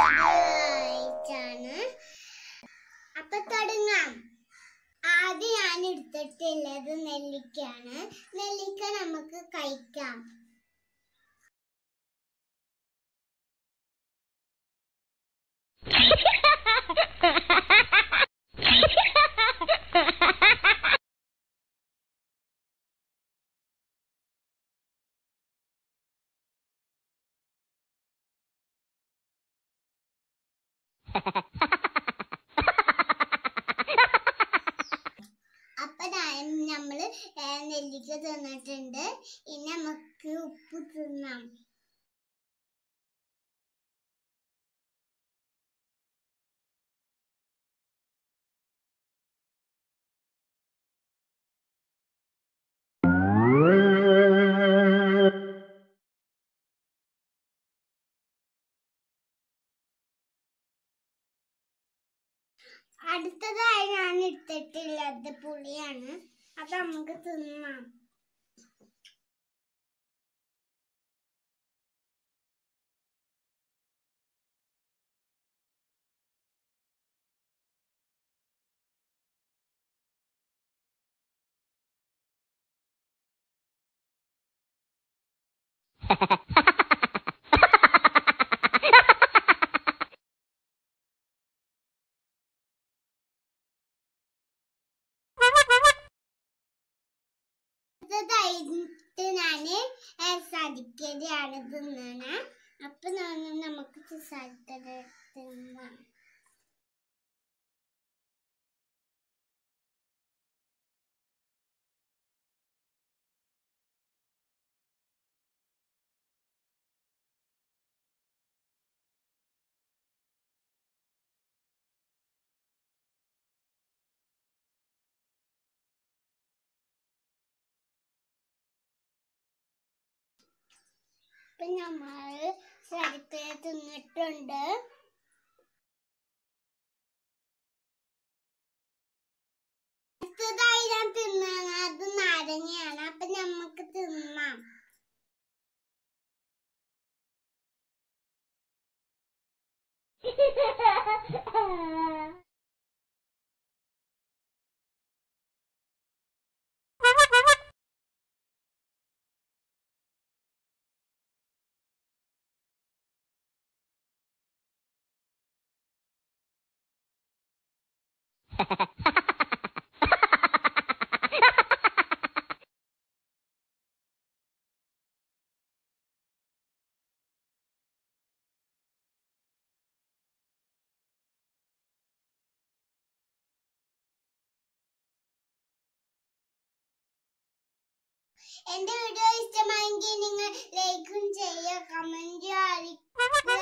ആയിട്ടാണ് അപ്പൊ തുടങ്ങാം ആദ്യം ഞാൻ എടുത്തിട്ടുള്ളത് നെല്ലിക്കയാണ് നെല്ലിക്ക നമുക്ക് കഴിക്കാം അപ്പൊ ഞാൻ- നമ്മള് ഏ, നെല്ലിക്ക തിന്നിട്ടുണ്ട് ഇനി നമുക്ക് ഉപ്പ് തിന്നാം അടുത്തതായി ഞാൻ എടുത്തിട്ടുള്ളത് പുളിയാണ് അത് നമുക്ക് തിന്നാം അടുത്തതായിട്ട് ഞാന് സരിക്കരയാണ് തിന്നണ അപ്പൊ ഞാൻ നമുക്ക് സരിക്കര തിന്നാം ഇപ്പൊ നമ്മള് സരിക്കര തിന്നിട്ടുണ്ട് അടുത്തതായി ഞാൻ തിന്നാണ് അത് നാരങ്ങയാണ് അപ്പൊ നമുക്ക് തിന്നാം എന്റെ വീഡിയോ ഇഷ്ടമായെങ്കിൽ നിങ്ങൾ ലൈക്കും ചെയ്യുക കമന്റ് ചെയ്യുക